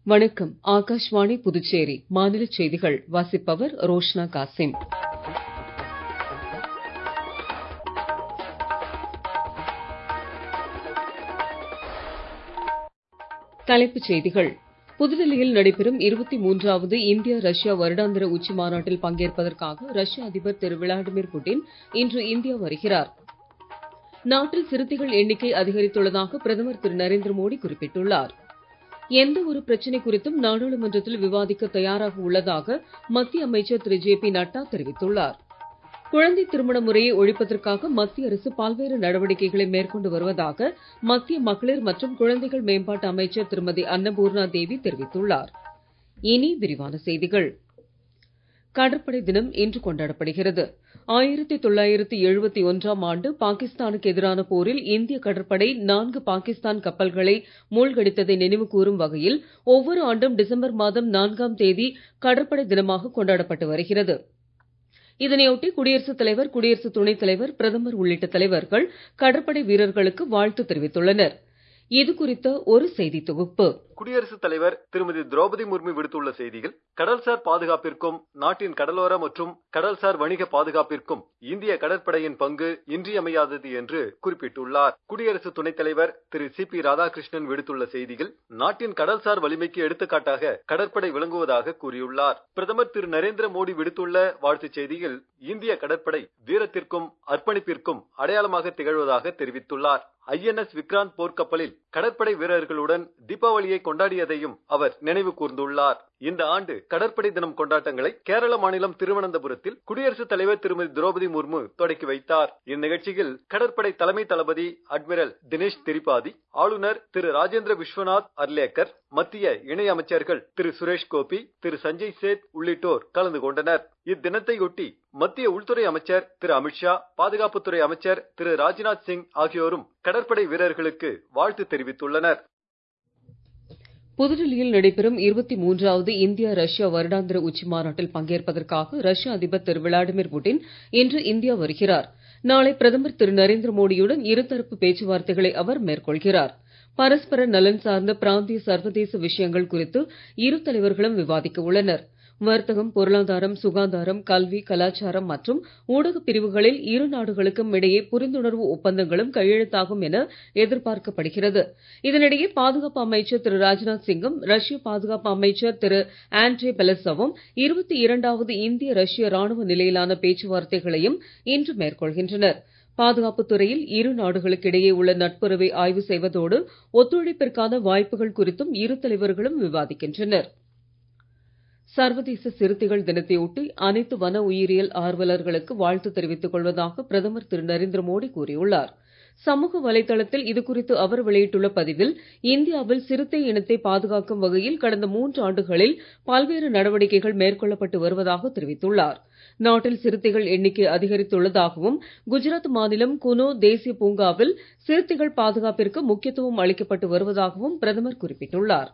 வணக்கம் ஆகாஷ்வாணி புதுச்சேரி மாநில செய்திகள் வாசிப்பவர் ரோஷ்னா காசிம் தலைப்புச் செய்திகள் புதுடெல்லியில் நடைபெறும் இருபத்தி மூன்றாவது இந்தியா ரஷ்யா வருடாந்திர உச்சி மாநாட்டில் பங்கேற்பதற்காக ரஷ்ய அதிபர் திரு விளாடிமிர் புட்டின் இன்று இந்தியா வருகிறார் நாட்டில் சிறுத்தைகள் எண்ணிக்கை அதிகரித்துள்ளதாக பிரதமர் திரு நரேந்திர மோடி குறிப்பிட்டுள்ளார் எந்த ஒரு பிரச்சனை குறித்தும் நாடாளுமன்றத்தில் விவாதிக்க தயாராக உள்ளதாக மத்திய அமைச்சர் திரு ஜே பி நட்டா தெரிவித்துள்ளார் குழந்தை திருமண முறையை ஒழிப்பதற்காக மத்திய அரசு பல்வேறு நடவடிக்கைகளை மேற்கொண்டு வருவதாக மத்திய மகளிர் மற்றும் குழந்தைகள் மேம்பாட்டு அமைச்சர் திருமதி அன்னபூர்ணா தேவி தெரிவித்துள்ளார் இனி விரிவான செய்திகள் கடற்படை தினம் இன்று கொண்டாடப்படுகிறது ஆயிரத்தி தொள்ளாயிரத்தி எழுபத்தி ஒன்றாம் ஆண்டு பாகிஸ்தானுக்கு எதிரான போரில் இந்திய கடற்படை நான்கு பாகிஸ்தான் கப்பல்களை மூழ்கடித்ததை நினைவு கூறும் வகையில் ஒவ்வொரு ஆண்டும் டிசம்பர் மாதம் நான்காம் தேதி கடற்படை தினமாக கொண்டாடப்பட்டு வருகிறது இதனையொட்டி குடியரசுத் தலைவர் குடியரசு துணைத் தலைவர் பிரதமர் உள்ளிட்ட தலைவர்கள் கடற்படை வீரர்களுக்கு வாழ்த்து தெரிவித்துள்ளனர் இது குறித்த ஒரு செய்தி தொகுப்பு குடியரசுத் தலைவர் திருமதி திரௌபதி முர்மு விடுத்துள்ள செய்தியில் கடல்சார் பாதுகாப்பிற்கும் நாட்டின் கடலோர மற்றும் கடல்சார் வணிக பாதுகாப்பிற்கும் இந்திய கடற்படையின் பங்கு இன்றியமையாதது என்று குறிப்பிட்டுள்ளார் குடியரசு துணைத் தலைவர் திரு சி பி ராதாகிருஷ்ணன் விடுத்துள்ள செய்தியில் நாட்டின் கடல்சார் வலிமைக்கு எடுத்துக்காட்டாக கடற்படை விளங்குவதாக கூறியுள்ளார் பிரதமர் திரு நரேந்திர மோடி விடுத்துள்ள வாழ்த்துச் செய்தியில் இந்திய கடற்படை வீரத்திற்கும் அர்ப்பணிப்பிற்கும் அடையாளமாக திகழ்வதாக தெரிவித்துள்ளார் ஐஎன்எஸ் விக்ராந்த் போர்க்கப்பலில் கடற்படை வீரர்களுடன் தீபாவளியை கொண்டாடியதையும் அவர் நினைவு கூர்ந்துள்ளார் இந்த ஆண்டு கடற்படை தினம் கொண்டாட்டங்களை கேரள மாநிலம் திருவனந்தபுரத்தில் குடியரசுத் தலைவர் திருமதி திரௌபதி முர்மு தொடக்கி வைத்தார் இந்நிகழ்ச்சியில் கடற்படை தலைமை தளபதி அட்மிரல் தினேஷ் திரிபாதி ஆளுநர் திரு ராஜேந்திர விஸ்வநாத் அர்லேக்கர் மத்திய இணை அமைச்சர்கள் திரு சுரேஷ் கோபி திரு சஞ்சய் சேத் உள்ளிட்டோர் கலந்து கொண்டனர் இத்தினத்தையொட்டி மத்திய உள்துறை அமைச்சர் திரு அமித்ஷா பாதுகாப்புத்துறை அமைச்சர் திரு ராஜ்நாத் சிங் ஆகியோரும் கடற்படை வீரர்களுக்கு வாழ்த்து தெரிவித்துள்ளனர் புதுடெல்லியில் நடைபெறும் இருபத்தி மூன்றாவது இந்தியா ரஷ்யா வருடாந்திர உச்சி மாநாட்டில் பங்கேற்பதற்காக ரஷ்ய அதிபர் திரு விளாடிமிர் புட்டின் இன்று இந்தியா வருகிறார் நாளை பிரதமர் திரு நரேந்திர மோடியுடன் இருதரப்பு பேச்சுவார்த்தைகளை அவர் மேற்கொள்கிறார் பரஸ்பர நலன் சார்ந்த பிராந்திய சர்வதேச விஷயங்கள் குறித்து இரு தலைவர்களும் விவாதிக்க உள்ளனர் வர்த்தகம் பொருளாதாரம் சுகாதாரம் கல்வி கலாச்சாரம் மற்றும் ஊடகப் பிரிவுகளில் இரு நாடுகளுக்கும் இடையே புரிந்துணர்வு ஒப்பந்தங்களும் கையெழுத்தாகும் என எதிர்பார்க்கப்படுகிறது இதனிடையே பாதுகாப்பு அமைச்சர் திரு ராஜ்நாத் சிங்கும் ரஷ்ய பாதுகாப்பு அமைச்சர் திரு ஆண்ட்ரே பெலசவும் இருபத்தி இரண்டாவது இந்திய ரஷ்ய ராணுவ நிலையிலான பேச்சுவார்த்தைகளையும் இன்று மேற்கொள்கின்றனர் பாதுகாப்புத் துறையில் இரு நாடுகளுக்கு இடையே உள்ள நட்புறவை ஆய்வு செய்வதோடு ஒத்துழைப்பிற்கான வாய்ப்புகள் குறித்தும் இரு தலைவர்களும் விவாதிக்கின்றனர் சர்வதேச சிறுத்தைகள் தினத்தையொட்டி அனைத்து வன உயிரியல் ஆர்வலர்களுக்கு வாழ்த்து தெரிவித்துக் கொள்வதாக பிரதமர் திரு நரேந்திர மோடி கூறியுள்ளார் சமூக வலைதளத்தில் இது குறித்து அவர் வெளியிட்டுள்ள பதிவில் இந்தியாவில் சிறுத்தை இனத்தை பாதுகாக்கும் வகையில் கடந்த மூன்று ஆண்டுகளில் பல்வேறு நடவடிக்கைகள் மேற்கொள்ளப்பட்டு வருவதாக தெரிவித்துள்ளார் நாட்டில் சிறுத்தைகள் எண்ணிக்கை அதிகரித்துள்ளதாகவும் குஜராத் மாநிலம் குனோ தேசிய பூங்காவில் சிறுத்தைகள் பாதுகாப்பிற்கு முக்கியத்துவம் அளிக்கப்பட்டு வருவதாகவும் பிரதமர் குறிப்பிட்டுள்ளார்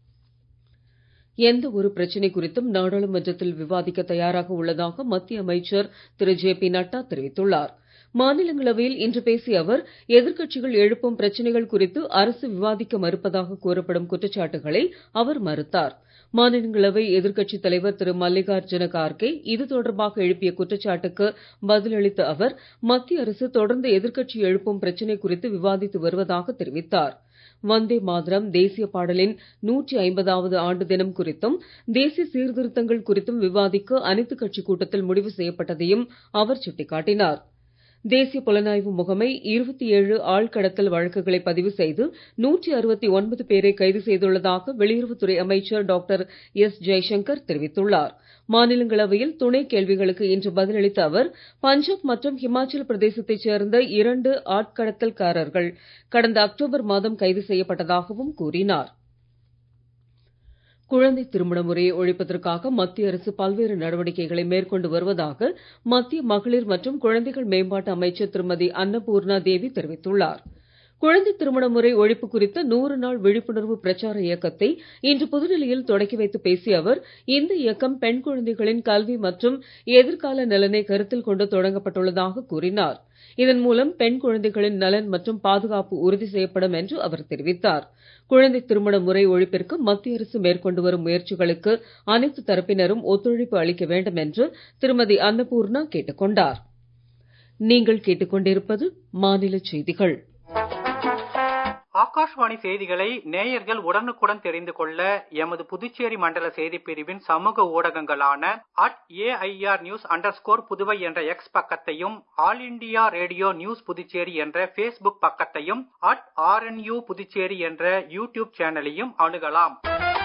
எந்த ஒரு பிரச்சனை குறித்தும் நாடாளுமன்றத்தில் விவாதிக்க தயாராக உள்ளதாக மத்திய அமைச்சர் திரு ஜே பி நட்டா தெரிவித்துள்ளார் மாநிலங்களவையில் இன்று பேசிய அவர் எதிர்க்கட்சிகள் எழுப்பும் பிரச்சனைகள் குறித்து அரசு விவாதிக்க மறுப்பதாக கூறப்படும் குற்றச்சாட்டுகளை அவர் மறுத்தார் மாநிலங்களவை எதிர்க்கட்சித் தலைவர் திரு மல்லிகார்ஜுன கார்கே இது தொடர்பாக எழுப்பிய குற்றச்சாட்டுக்கு பதிலளித்த அவர் மத்திய அரசு தொடர்ந்து எதிர்க்கட்சி எழுப்பும் பிரச்சனை குறித்து விவாதித்து வருவதாக தெரிவித்தார் வந்தே மாதரம் தேசிய பாடலின் நூற்றி ஐம்பதாவது ஆண்டு தினம் குறித்தும் தேசிய சீர்திருத்தங்கள் குறித்தும் விவாதிக்க அனைத்துக் கட்சி கூட்டத்தில் முடிவு செய்யப்பட்டதையும் அவர் சுட்டிக்காட்டினார் தேசிய புலனாய்வு முகமை இருபத்தி ஏழு ஆழ்கடத்தல் வழக்குகளை பதிவு செய்து நூற்றி அறுபத்தி ஒன்பது பேரை கைது செய்துள்ளதாக வெளியுறவுத்துறை அமைச்சர் டாக்டர் எஸ் ஜெய்சங்கர் தெரிவித்துள்ளார் மாநிலங்களவையில் துணை கேள்விகளுக்கு இன்று பதிலளித்த அவர் பஞ்சாப் மற்றும் ஹிமாச்சல பிரதேசத்தைச் சேர்ந்த இரண்டு ஆட்கடத்தல்காரர்கள் கடந்த அக்டோபர் மாதம் கைது செய்யப்பட்டதாகவும் கூறினார் குழந்தை திருமண முறையை ஒழிப்பதற்காக மத்திய அரசு பல்வேறு நடவடிக்கைகளை மேற்கொண்டு வருவதாக மத்திய மகளிர் மற்றும் குழந்தைகள் மேம்பாட்டு அமைச்சர் திருமதி அன்னபூர்ணா தேவி தெரிவித்துள்ளார் குழந்தை திருமண முறை ஒழிப்பு குறித்த நூறு நாள் விழிப்புணர்வு பிரச்சார இயக்கத்தை இன்று புதுடெல்லியில் தொடக்கி வைத்து பேசிய அவர் இந்த இயக்கம் பெண் குழந்தைகளின் கல்வி மற்றும் எதிர்கால நலனை கருத்தில் கொண்டு தொடங்கப்பட்டுள்ளதாக கூறினார் இதன் மூலம் பெண் குழந்தைகளின் நலன் மற்றும் பாதுகாப்பு உறுதி செய்யப்படும் என்று அவர் தெரிவித்தார் குழந்தை திருமண முறை ஒழிப்பிற்கு மத்திய அரசு மேற்கொண்டு வரும் முயற்சிகளுக்கு அனைத்து தரப்பினரும் ஒத்துழைப்பு அளிக்க வேண்டும் என்று திருமதி அன்னபூர்ணா கேட்டுக் கொண்டார் நீங்கள் கேட்டுக்கொண்டிருப்பது மாநில செய்திகள் ஆகாஷ்வாணி செய்திகளை நேயர்கள் உடனுக்குடன் தெரிந்து கொள்ள எமது புதுச்சேரி மண்டல செய்திப் பிரிவின் சமூக ஊடகங்களான at AIR news under Puduvai என்ற எக்ஸ் பக்கத்தையும் all India radio news Puducherry என்ற பேஸ்புக் பக்கத்தையும் அட் ஆர்என்யூ புதுச்சேரி என்ற யூடியூப் சேனலையும் அணுகலாம்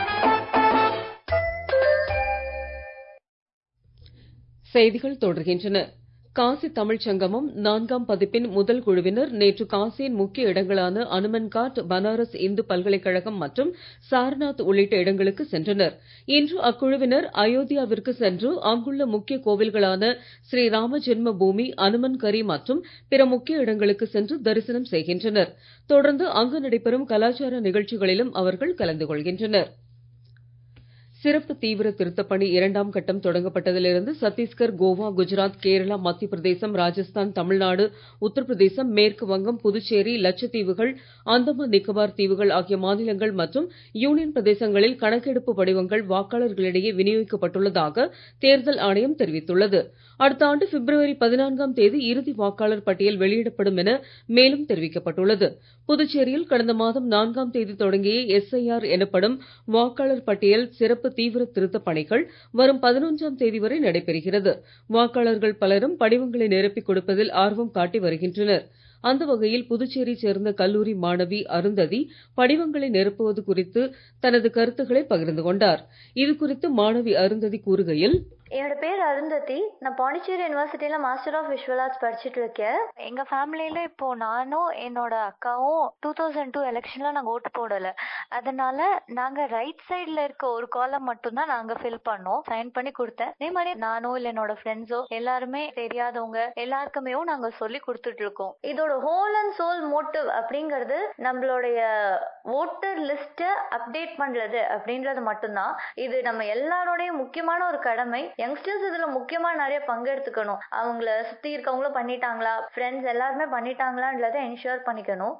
செய்திகள் தொடர்கின்றன காசி தமிழ்ச் சங்கமம் நான்காம் பதிப்பின் முதல் குழுவினர் நேற்று காசியின் முக்கிய இடங்களான அனுமன்காட் பனாரஸ் இந்து பல்கலைக்கழகம் மற்றும் சாரநாத் உள்ளிட்ட இடங்களுக்கு சென்றனர் இன்று அக்குழுவினர் அயோத்தியாவிற்கு சென்று அங்குள்ள முக்கிய கோவில்களான ஸ்ரீ ராம ஜென்ம பூமி அனுமன்கரி மற்றும் பிற முக்கிய இடங்களுக்கு சென்று தரிசனம் செய்கின்றனர் தொடர்ந்து அங்கு நடைபெறும் கலாச்சார நிகழ்ச்சிகளிலும் அவர்கள் கலந்து கொள்கின்றனர் சிறப்பு தீவிர திருத்தப் பணி இரண்டாம் கட்டம் தொடங்கப்பட்டதிலிருந்து சத்தீஸ்கர் கோவா குஜராத் கேரளா மத்திய பிரதேசம் ராஜஸ்தான் தமிழ்நாடு உத்தரப்பிரதேசம் மேற்கு வங்கம் புதுச்சேரி லட்சத்தீவுகள் அந்தமான் நிக்கோபார் தீவுகள் ஆகிய மாநிலங்கள் மற்றும் யூனியன் பிரதேசங்களில் கணக்கெடுப்பு படிவங்கள் வாக்காளர்களிடையே விநியோகிக்கப்பட்டுள்ளதாக தேர்தல் ஆணையம் தெரிவித்துள்ளது அடுத்த ஆண்டு பிப்ரவரி பதினான்காம் தேதி இறுதி வாக்காளர் பட்டியல் வெளியிடப்படும் என மேலும் தெரிவிக்கப்பட்டுள்ளது புதுச்சேரியில் கடந்த மாதம் நான்காம் தேதி தொடங்கிய எஸ்ஐஆர் எனப்படும் வாக்காளர் பட்டியல் சிறப்பு தீவிர திருத்தப் பணிகள் வரும் பதினொன்றாம் தேதி வரை நடைபெறுகிறது வாக்காளர்கள் பலரும் படிவங்களை நிரப்பிக் கொடுப்பதில் ஆர்வம் காட்டி வருகின்றனர் அந்த வகையில் புதுச்சேரியைச் சேர்ந்த கல்லூரி மாணவி அருந்ததி படிவங்களை நிரப்புவது குறித்து தனது கருத்துக்களை பகிர்ந்து கொண்டார் இது குறித்து மாணவி அருந்ததி கூறுகையில் என்னோட பேர் அருந்ததி நான் பாண்டிச்சேரி யூனிவர்சிட்டியில மாஸ்டர் ஆஃப் விஷுவல் ஆர்ட்ஸ் படிச்சுட்டு இருக்கேன் எங்க ஃபேமிலியில இப்போ நானும் என்னோட அக்காவும் டூ தௌசண்ட் டூ எலெக்ஷன்ல நாங்க ஓட்டு போடல அதனால நாங்க ரைட் சைடுல இருக்க ஒரு காலம் மட்டும் தான் நாங்க ஃபில் பண்ணோம் சைன் பண்ணி கொடுத்தேன் அதே மாதிரி நானோ இல்ல என்னோட ஃப்ரெண்ட்ஸோ எல்லாருமே தெரியாதவங்க எல்லாருக்குமே நாங்க சொல்லி கொடுத்துட்டு இருக்கோம் இதோட ஹோல் அண்ட் சோல் மோட்டிவ் அப்படிங்கிறது நம்மளுடைய ஓட்டர் லிஸ்ட அப்டேட் பண்றது அப்படின்றது மட்டும்தான் இது நம்ம எல்லாரோடைய முக்கியமான ஒரு கடமை யங்ஸ்டர்ஸ் இதுல முக்கியமா நிறைய பங்கெடுத்துக்கணும் அவங்கள சுத்தி இருக்கவங்களும் பண்ணிட்டாங்களா ஃப்ரெண்ட்ஸ் எல்லாருமே பண்ணிட்டாங்களான்றத என்ஷூர் பண்ணிக்கணும்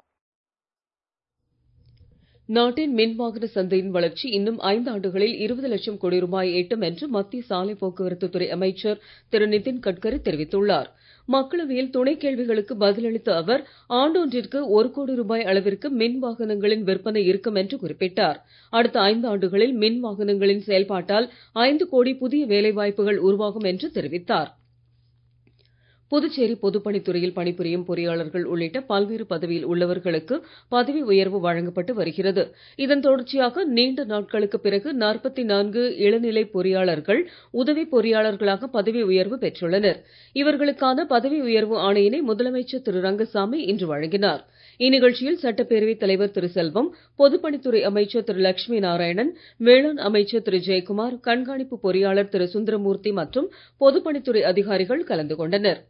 நாட்டின் மின் வாகன சந்தையின் வளர்ச்சி இன்னும் ஐந்து ஆண்டுகளில் இருபது லட்சம் கோடி ரூபாய் எட்டும் என்று மத்திய சாலை போக்குவரத்து துறை அமைச்சர் திரு நிதின் கட்கரி தெரிவித்துள்ளார் மக்களவையில் துணை கேள்விகளுக்கு பதிலளித்த அவர் ஆண்டொன்றிற்கு ஒரு கோடி ரூபாய் அளவிற்கு மின் வாகனங்களின் விற்பனை இருக்கும் என்று குறிப்பிட்டார் அடுத்த ஐந்து ஆண்டுகளில் மின் வாகனங்களின் செயல்பாட்டால் ஐந்து கோடி புதிய வேலைவாய்ப்புகள் உருவாகும் என்று தெரிவித்தார் புதுச்சேரி பொதுப்பணித்துறையில் பணிபுரியும் பொறியாளர்கள் உள்ளிட்ட பல்வேறு பதவியில் உள்ளவர்களுக்கு பதவி உயர்வு வழங்கப்பட்டு வருகிறது இதன் தொடர்ச்சியாக நீண்ட நாட்களுக்கு பிறகு நாற்பத்தி நான்கு இளநிலை பொறியாளர்கள் உதவி பொறியாளர்களாக பதவி உயர்வு பெற்றுள்ளனர் இவர்களுக்கான பதவி உயர்வு ஆணையினை முதலமைச்சர் திரு ரங்கசாமி இன்று வழங்கினார் இந்நிகழ்ச்சியில் சட்டப்பேரவைத் தலைவர் திரு செல்வம் பொதுப்பணித்துறை அமைச்சர் திரு லட்சுமி நாராயணன் வேளாண் அமைச்சர் திரு ஜெயக்குமார் கண்காணிப்பு பொறியாளர் திரு சுந்தரமூர்த்தி மற்றும் பொதுப்பணித்துறை அதிகாரிகள் கலந்து கொண்டனர்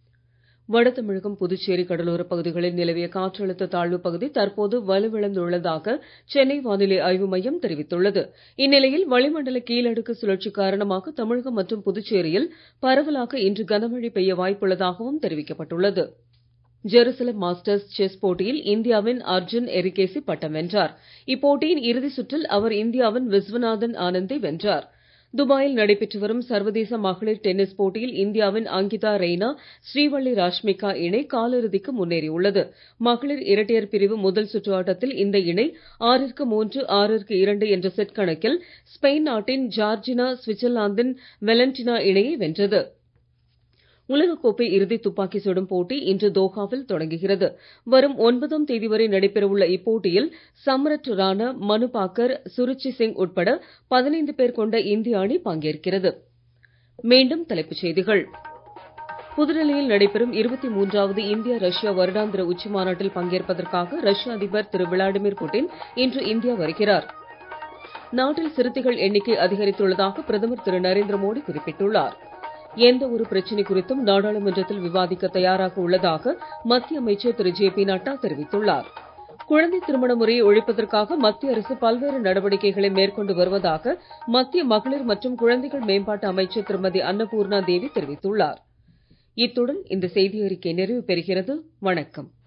வட தமிழகம் புதுச்சேரி கடலோரப் பகுதிகளில் நிலவிய காற்றழுத்த தாழ்வு பகுதி தற்போது வலுவிழந்துள்ளதாக சென்னை வானிலை ஆய்வு மையம் தெரிவித்துள்ளது இந்நிலையில் வளிமண்டல கீழடுக்கு சுழற்சி காரணமாக தமிழகம் மற்றும் புதுச்சேரியில் பரவலாக இன்று கனமழை பெய்ய வாய்ப்புள்ளதாகவும் தெரிவிக்கப்பட்டுள்ளது ஜெருசலம் மாஸ்டர்ஸ் செஸ் போட்டியில் இந்தியாவின் அர்ஜுன் எரிகேசி பட்டம் வென்றார் இப்போட்டியின் இறுதி சுற்றில் அவர் இந்தியாவின் விஸ்வநாதன் ஆனந்தை வென்றார் துபாயில் நடைபெற்று வரும் சர்வதேச மகளிர் டென்னிஸ் போட்டியில் இந்தியாவின் அங்கிதா ரெய்னா ஸ்ரீவள்ளி ராஷ்மிகா இணை காலிறுதிக்கு முன்னேறியுள்ளது மகளிர் இரட்டையர் பிரிவு முதல் சுற்று ஆட்டத்தில் இந்த இணை ஆறிற்கு மூன்று ஆறிற்கு இரண்டு என்ற செட் கணக்கில் ஸ்பெயின் நாட்டின் ஜார்ஜினா சுவிட்சர்லாந்தின் வெலண்டினா இணையை வென்றது உலகக்கோப்பை இறுதி துப்பாக்கி சுடும் போட்டி இன்று தோஹாவில் தொடங்குகிறது வரும் ஒன்பதாம் தேதி வரை நடைபெறவுள்ள இப்போட்டியில் சம்ரட் ராணா மனு பாக்கர் சுருச்சி சிங் உட்பட பதினைந்து பேர் கொண்ட இந்திய அணி பங்கேற்கிறது மீண்டும் தலைப்புச் செய்திகள் புதுடெல்லியில் நடைபெறும் இருபத்தி மூன்றாவது இந்தியா ரஷ்யா வருடாந்திர உச்சி மாநாட்டில் பங்கேற்பதற்காக ரஷ்ய அதிபர் திரு விளாடிமிர் புட்டின் இன்று இந்தியா வருகிறார் நாட்டில் சிறுத்தைகள் எண்ணிக்கை அதிகரித்துள்ளதாக பிரதமர் திரு நரேந்திர மோடி குறிப்பிட்டுள்ளார் எந்த ஒரு பிரச்சனை குறித்தும் நாடாளுமன்றத்தில் விவாதிக்க தயாராக உள்ளதாக மத்திய அமைச்சர் திரு ஜே பி நட்டா தெரிவித்துள்ளார் குழந்தை திருமண முறையை ஒழிப்பதற்காக மத்திய அரசு பல்வேறு நடவடிக்கைகளை மேற்கொண்டு வருவதாக மத்திய மகளிர் மற்றும் குழந்தைகள் மேம்பாட்டு அமைச்சர் திருமதி அன்னபூர்ணா தேவி தெரிவித்துள்ளார் இத்துடன் இந்த செய்தி அறிக்கை நிறைவு பெறுகிறது வணக்கம்